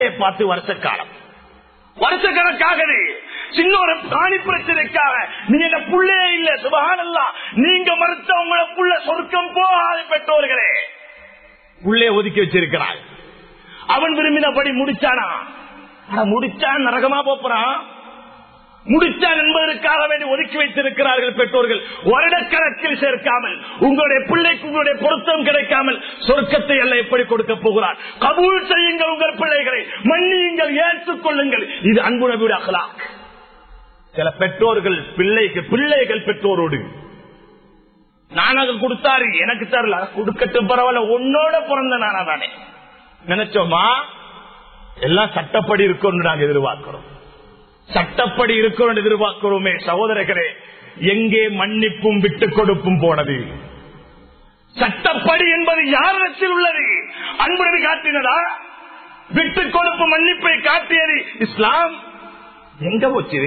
பார்த்து வருஷ காலம் வருஷக்கணக்காக சின்ன ஒரு காணி பிரச்சனைக்காக நீங்க புள்ளே இல்ல சுபகானல்லா நீங்க மறுத்த உங்களை புள்ள சொர்க்கம் போகாத பெற்றோர்களே உள்ளே ஒதுக்கி வச்சிருக்கிறாள் அவன் விரும்பினபடி முடிச்சானா ஆனா முடிச்சான் நரகமா போறான் முடிச்சான் என்பதற்காக வேண்டி ஒதுக்கி வைத்திருக்கிறார்கள் பெற்றோர்கள் வருடக்கணக்கில் சேர்க்காமல் உங்களுடைய பிள்ளைக்கு உங்களுடைய பொருத்தம் கிடைக்காமல் சொர்க்கத்தை எல்லாம் எப்படி கொடுக்க போகிறார் கபூல் செய்யுங்கள் உங்கள் பிள்ளைகளை மன்னியுங்கள் ஏற்றுக் கொள்ளுங்கள் இது அன்பு நபியுடைய அகலாக் சில பெற்றோர்கள் பிள்ளைக்கு பிள்ளைகள் பெற்றோரோடு நானகம் கொடுத்தாரு எனக்கு தரல கொடுக்கட்டும் பரவாயில்ல உன்னோட பிறந்த நானா தானே நினைச்சோமா எல்லாம் சட்டப்படி இருக்கும் நாங்க எதிர்பார்க்கிறோம் சட்டப்படி இருக்கணும் எதிர்பார்க்கிறோமே சகோதரர்களே எங்கே மன்னிப்பும் விட்டுக் கொடுப்பும் போனது சட்டப்படி என்பது யாரிடத்தில் உள்ளது அன்புடன் காட்டினதா விட்டுக் கொடுப்பு மன்னிப்பை காட்டியது இஸ்லாம் எங்க போச்சு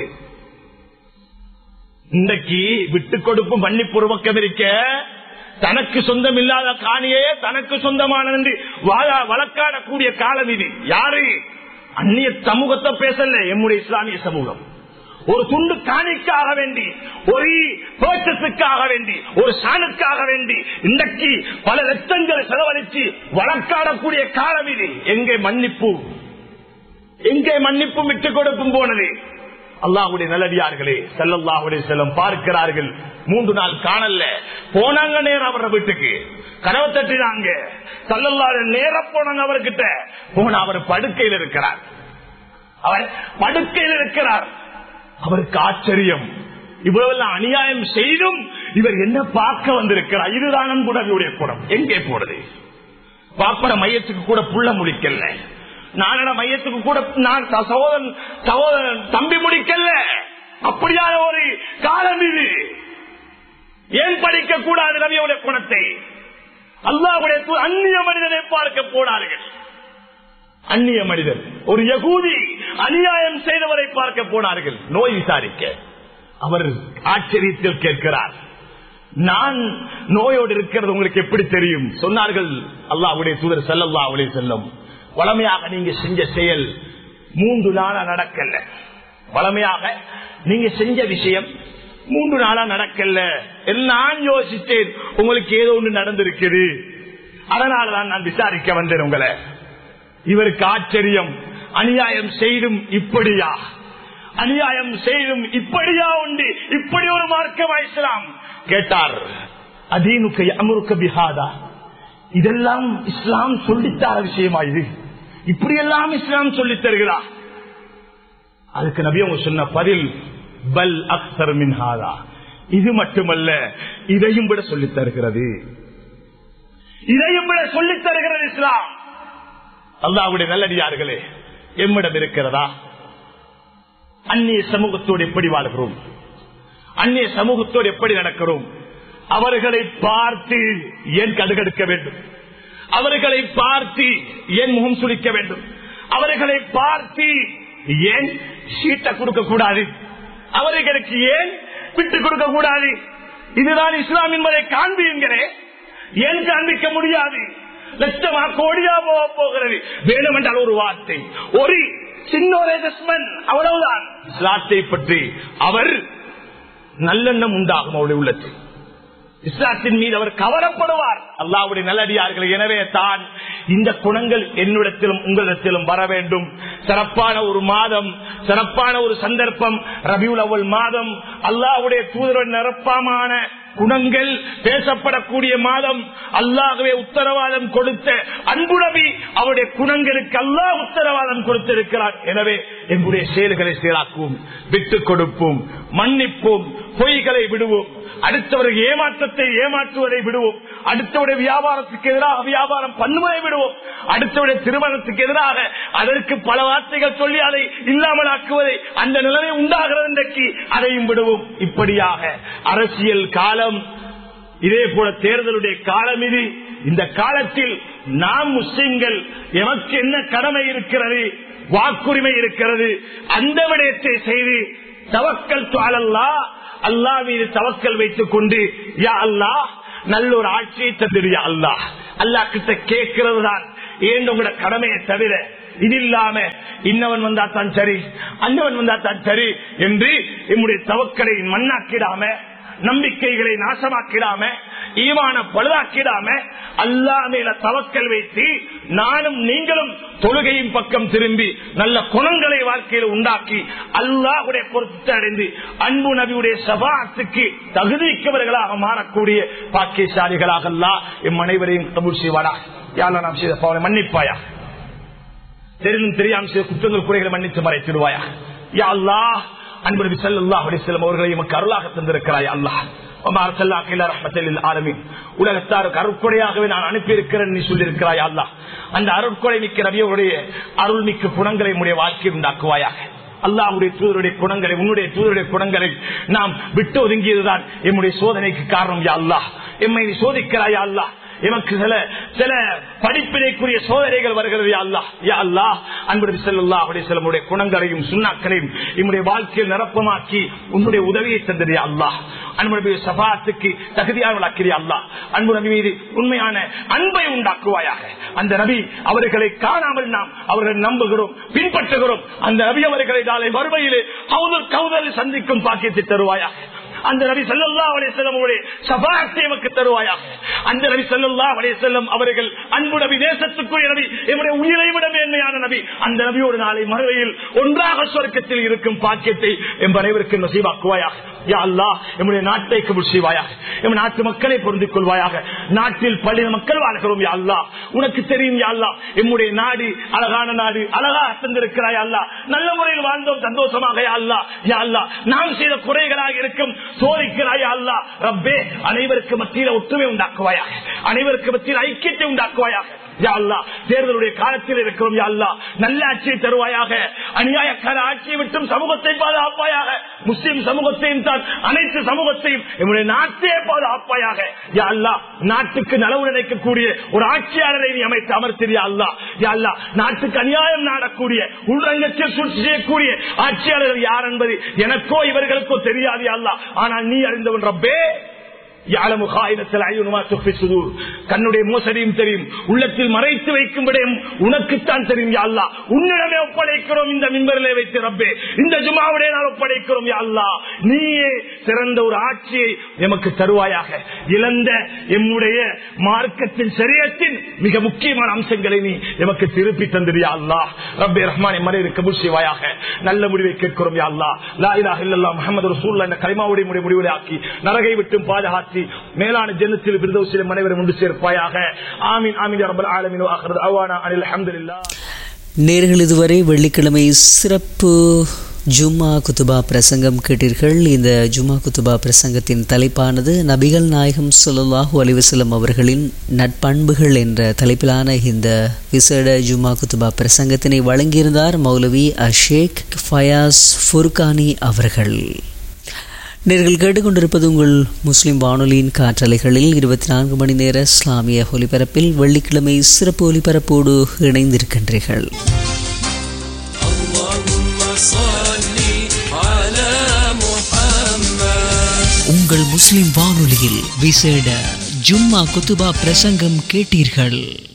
இன்றைக்கு விட்டுக் கொடுப்பு மன்னிப்பு ஒரு பக்கம் இருக்க தனக்கு சொந்தம் இல்லாத காணியே தனக்கு சொந்தமானது என்று வழக்காடக்கூடிய காலம் இது யாரு அந்நிய சமூகத்தை பேசல எம்முடைய இஸ்லாமிய சமூகம் ஒரு துண்டு காணிக்காக வேண்டி ஒரு பேச்சத்துக்காக வேண்டி ஒரு சாணுக்காக வேண்டி இன்றைக்கு பல லட்சங்கள் செலவழித்து வழக்காடக்கூடிய காலம் இது எங்கே மன்னிப்பு எங்கே மன்னிப்பும் விட்டுக் கொடுப்பும் போனது அல்லாஹுடைய நல்லடியார்களே செல்லல்லாஹுடைய செல்லம் பார்க்கிறார்கள் மூன்று நாள் காணல போனாங்க நேரம் அவர வீட்டுக்கு கனவு தட்டினாங்க சல்லல்லாத நேரம் போனாங்க அவர்கிட்ட போன அவர் படுக்கையில் இருக்கிறார் அவர் படுக்கையில் இருக்கிறார் அவருக்கு ஆச்சரியம் இவ்வளவு அநியாயம் செய்தும் இவர் என்ன பார்க்க வந்திருக்கிறார் இதுதான் அன்புடனுடைய குணம் எங்கே போடுது பாப்பட மையத்துக்கு கூட புள்ள முடிக்கல நானட மையத்துக்கு கூட நான் சகோதரன் சகோதரன் தம்பி முடிக்கல அப்படியான ஒரு காலம் இது ஏன் படிக்க கூடாது நபியுடைய குணத்தை அல்லாவுடைய அந்நிய மனிதனை பார்க்க போனார்கள் அந்நிய மனிதர் ஒரு யகூதி அநியாயம் செய்தவரை பார்க்க போனார்கள் நோய் விசாரிக்க அவர் ஆச்சரியத்தில் கேட்கிறார் நான் நோயோடு இருக்கிறது உங்களுக்கு எப்படி தெரியும் சொன்னார்கள் அல்லாவுடைய தூதர் செல்லல்லா அவளே செல்லும் வளமையாக நீங்க செஞ்ச செயல் மூன்று நாளா நடக்கல வளமையாக நீங்க செஞ்ச விஷயம் மூன்று நாளா நடக்கல நான் யோசித்தேன் உங்களுக்கு ஏதோ ஒன்று நடந்திருக்குது அதனாலதான் நான் விசாரிக்க வந்தேன் உங்களை இவருக்கு ஆச்சரியம் அநியாயம் செய்தும் இப்படியா அநியாயம் செய்தும் இப்படியா உண்டு இப்படி ஒரு மார்க்கம் இஸ்லாம் கேட்டார் அதீனுக்கு அமருக்க பிஹாதா இதெல்லாம் இஸ்லாம் சொல்லித்தார விஷயமா இது இப்படியெல்லாம் இஸ்லாம் சொல்லித் தருகிறா அதுக்கு நபி அவங்க சொன்ன பதில் பல் அக்சர் மின்ஹாதா இது மட்டுமல்ல இதையும் விட சொல்லித் தருகிறது இதையும் விட சொல்லித் தருகிறது இஸ்லாம் அல்லாவுடைய நல்லடியார்களே எம்மிடம் இருக்கிறதா அந்நிய சமூகத்தோடு எப்படி வாழ்கிறோம் அந்நிய சமூகத்தோடு எப்படி நடக்கிறோம் அவர்களை பார்த்து ஏன் கடுகடுக்க வேண்டும் அவர்களை பார்த்து ஏன் முகம் சுளிக்க வேண்டும் அவர்களை பார்த்து ஏன் சீட்டை கொடுக்க கூடாது அவர்களுக்கு ஏன் விட்டு கொடுக்க கூடாது இதுதான் இஸ்லாம் என்பதை காண்பியுங்களே ஏன் காண்பிக்க முடியாது லட்சமா கோடியா போக போகிறது வேணும் என்றால் ஒரு வார்த்தை ஒரு சின்ன ஒரு adjustment, அவ்வளவுதான் இஸ்லாத்தை பற்றி அவர் நல்லெண்ணம் உண்டாகும் அவருடைய உள்ளத்தில் இஸ்லாத்தின் மீது அவர் கவரப்படுவார் அல்லாவுடைய நல்லடியார்கள் எனவே தான் இந்த குணங்கள் என்னிடத்திலும் உங்களிடத்திலும் வர வேண்டும் சிறப்பான ஒரு மாதம் சிறப்பான ஒரு சந்தர்ப்பம் ரபியுல் அவல் மாதம் அல்லாவுடைய தூதர் நிரப்பமான குணங்கள் பேசப்படக்கூடிய மாதம் அல்லாகவே உத்தரவாதம் கொடுத்த அன்பு நபி அவருடைய குணங்களுக்கு அல்லாஹ் உத்தரவாதம் கொடுத்திருக்கிறார் எனவே எங்களுடைய செயல்களை செயலாக்குவோம் விட்டுக் கொடுப்போம் மன்னிப்போம் பொய்களை விடுவோம் அடுத்தவர்கள் ஏமாற்றத்தை ஏமாற்றுவதை விடுவோம் அடுத்தவருடைய வியாபாரத்துக்கு எதிராக வியாபாரம் பண்ணுவதை விடுவோம் அடுத்தவருடைய திருமணத்துக்கு எதிராக அதற்கு பல வார்த்தைகள் சொல்லி அதை இல்லாமல் ஆக்குவதை அந்த நிலைமை உண்டாகிறது இன்றைக்கு அதையும் விடுவோம் இப்படியாக அரசியல் காலம் இதே போல தேர்தலுடைய காலம் இது இந்த காலத்தில் நாம் முஸ்லிம்கள் எமக்கு என்ன கடமை இருக்கிறது வாக்குரிமை இருக்கிறது அந்த விடயத்தை செய்து தவக்கல் அல்லா அல்லா மீது தவக்கல் வைத்துக் கொண்டு யா அல்லா நல்ல ஒரு ஆட்சியை தந்துடு யா அல்லா அல்லா கிட்ட கேட்கிறது தான் ஏன் உங்களோட கடமையை தவிர இது இல்லாம இன்னவன் வந்தா தான் சரி அன்னவன் வந்தா தான் சரி என்று நம்முடைய தவக்கலை மண்ணாக்கிடாம நம்பிக்கைகளை நாசமாக்கிடாம ஈமான பழுதாக்கிடாம அல்லா மேல தவக்கல் வைத்து நானும் நீங்களும் தொழுகையின் பக்கம் திரும்பி நல்ல குணங்களை வாழ்க்கையில் உண்டாக்கி அல்லாஹுடைய பொருத்தத்தை அடைந்து அன்பு நபியுடைய சபாத்துக்கு தகுதிக்கவர்களாக மாறக்கூடிய பாக்கியசாலிகளாக அல்லா எம் அனைவரையும் கபூர் செய்வாரா யாரா நாம் செய்த பாவனை மன்னிப்பாயா தெரிந்தும் தெரியாமல் செய்த குற்றங்கள் குறைகளை மன்னித்து மறைத்திடுவாயா யா அல்லாஹ் அன்பு நபி ஸல்லல்லாஹு அலைஹி வஸல்லம் அவர்களை எமக்கு அருளாக தந்திருக்கிறாய் அல்லாஹ் உலகத்தாருக்கு அருட்கொடையாகவே நான் அனுப்பியிருக்கிறேன் நீ சொல்லியிருக்கிறாய் அல்லா அந்த அருட்கொடை மிக்க ரவியோடைய அருள் மிக்க குணங்களை உடைய வாழ்க்கையை உண்டாக்குவாயாக அல்லாவுடைய தூதருடைய குணங்களை உன்னுடைய தூதருடைய குணங்களை நாம் விட்டு ஒதுங்கியதுதான் எம்முடைய சோதனைக்கு காரணம் யா அல்லாஹ் எம்மை நீ சோதிக்கிறாயா அல்லாஹ் எமக்கு சில சில படிப்பினைக்குரிய சோதனைகள் வருகிறது யா அல்லாஹ் யா அல்லாஹ் அன்பு செல்லா அப்படி சிலமுடைய குணங்களையும் சுண்ணாக்களையும் நம்முடைய வாழ்க்கையில் நிரப்பமாக்கி உன்னுடைய உதவியை தந்தது யா அல்லாஹ் அன்பு நபி சபாத்துக்கு தகுதியானவளாக்கிறியா அல்லாஹ் அன்பு நபி மீது உண்மையான அன்பை உண்டாக்குவாயாக அந்த நபி அவர்களை காணாமல் நாம் அவர்களை நம்புகிறோம் பின்பற்றுகிறோம் அந்த நபி அவர்களை நாளை மறுமையிலே கவுதல் கவுதல் சந்திக்கும் பாக்கியத்தை தருவாயாக அந்த நபி சல்லா அலிசல்லம் சபாத்தை எமக்கு தருவாயாக அந்த நபி சல்லா அலிசல்லம் அவர்கள் அன்பு நபி தேசத்துக்குரிய நபி என்னுடைய உயிரை விட மேன்மையான நபி அந்த நபியோடு நாளை மறுவையில் ஒன்றாக சொர்க்கத்தில் இருக்கும் பாக்கியத்தை எம் அனைவருக்கு நசீவாக்குவாயாக யா அல்லா எம்முடைய நாட்டை கபுல் செய்வாயாக எம் நாட்டு மக்களை பொருந்திக் கொள்வாயாக நாட்டில் பள்ளி மக்கள் வாழ்கிறோம் யா அல்லா உனக்கு தெரியும் யா அல்லா எம்முடைய நாடு அழகான நாடு அழகாக தந்திருக்கிறாய் அல்லா நல்ல முறையில் வாழ்ந்தோம் சந்தோஷமாக யா அல்லா யா அல்லா நாம் செய்த குறைகளாக இருக்கும் சோதிக்கிறாயா அல்லா ரப்பே அனைவருக்கு மத்தியில் ஒற்றுமை உண்டாக்குவாயாக அனைவருக்கு மத்தியில் ஐக்கியத்தை உண்டாக்குவாயாக யா அல்லா தேர்தலுடைய காலத்தில் இருக்கிறோம் யா அல்லா நல்ல ஆட்சியை தருவாயாக அநியாயக்கார ஆட்சியை விட்டும் சமூகத்தை பாதுகாப்பாயாக முஸ்லிம் சமூகத்தையும் தான் அனைத்து சமூகத்தையும் என்னுடைய நாட்டையே பாதுகாப்பாயாக யா அல்லா நாட்டுக்கு நலவு நினைக்கக்கூடிய ஒரு ஆட்சியாளரை நீ அமைத்து அமர்த்தியா அல்லா யா அல்லா நாட்டுக்கு அநியாயம் நாடக்கூடிய உள்ரங்கத்தில் சூழ்ச்சி செய்யக்கூடிய ஆட்சியாளர்கள் யார் என்பது எனக்கோ இவர்களுக்கோ தெரியாது யா அல்லா ஆனால் நீ அறிந்தவன் ரப்பே கண்ணுடைய மோசடியும் தெரியும் உள்ளத்தில் மறைத்து வைக்கும் விடயம் உனக்குத்தான் தெரியும் யாழ்லா உன்னிடமே ஒப்படைக்கிறோம் இந்த மின்பரிலே வைத்து ரப்பே இந்த ஜுமாவுடைய நாள் ஒப்படைக்கிறோம் யாழ்லா நீயே சிறந்த ஒரு ஆட்சியை எமக்கு தருவாயாக இழந்த எம்முடைய மார்க்கத்தின் சரியத்தின் மிக முக்கியமான அம்சங்களை நீ எமக்கு திருப்பி தந்திரியா அல்லா ரப்பே ரஹ்மான் மறை கபூல் செய்வாயாக நல்ல முடிவை கேட்கிறோம் யா அல்லா லா இலாஹ இல்லல்லாஹ் முஹம்மது ரசூலுல்லாஹ் என்ற கலிமாவுடைய முடிவு முடிவுகளை ஆக்கி நரகை விட்டும் பாதுகாத்து மேலான ஜன்னத்தில் விருதோசிலும் அனைவரும் ஒன்று சேர்ப்பாயாக ஆமீன் ஆமீன் ரப்பல் ஆலமீன் வாஹிரு அவானா அனில் அல்ஹம்துலில்லாஹ் நேர்கள் இதுவரை வெள்ளிக்கிழமை சிறப்பு ஜும்மா குத்துபா பிரசங்கம் கேட்டீர்கள் இந்த ஜும்மா குத்துபா பிரசங்கத்தின் தலைப்பானது நபிகள் நாயகம் சுல்லாஹூ அலிவசலம் அவர்களின் நட்பண்புகள் என்ற தலைப்பிலான இந்த விசேட ஜும்மா குத்துபா பிரசங்கத்தினை வழங்கியிருந்தார் மௌலவி அஷேக் ஃபயாஸ் ஃபுர்கானி அவர்கள் நேர்கள் கேட்டுக்கொண்டிருப்பது உங்கள் முஸ்லிம் வானொலியின் காற்றலைகளில் இருபத்தி நான்கு மணி நேர இஸ்லாமிய ஒலிபரப்பில் வெள்ளிக்கிழமை சிறப்பு ஒலிபரப்போடு இணைந்திருக்கின்றீர்கள் உங்கள் முஸ்லிம் வானொலியில் விசேட ஜும்மா குத்துபா பிரசங்கம் கேட்டீர்கள்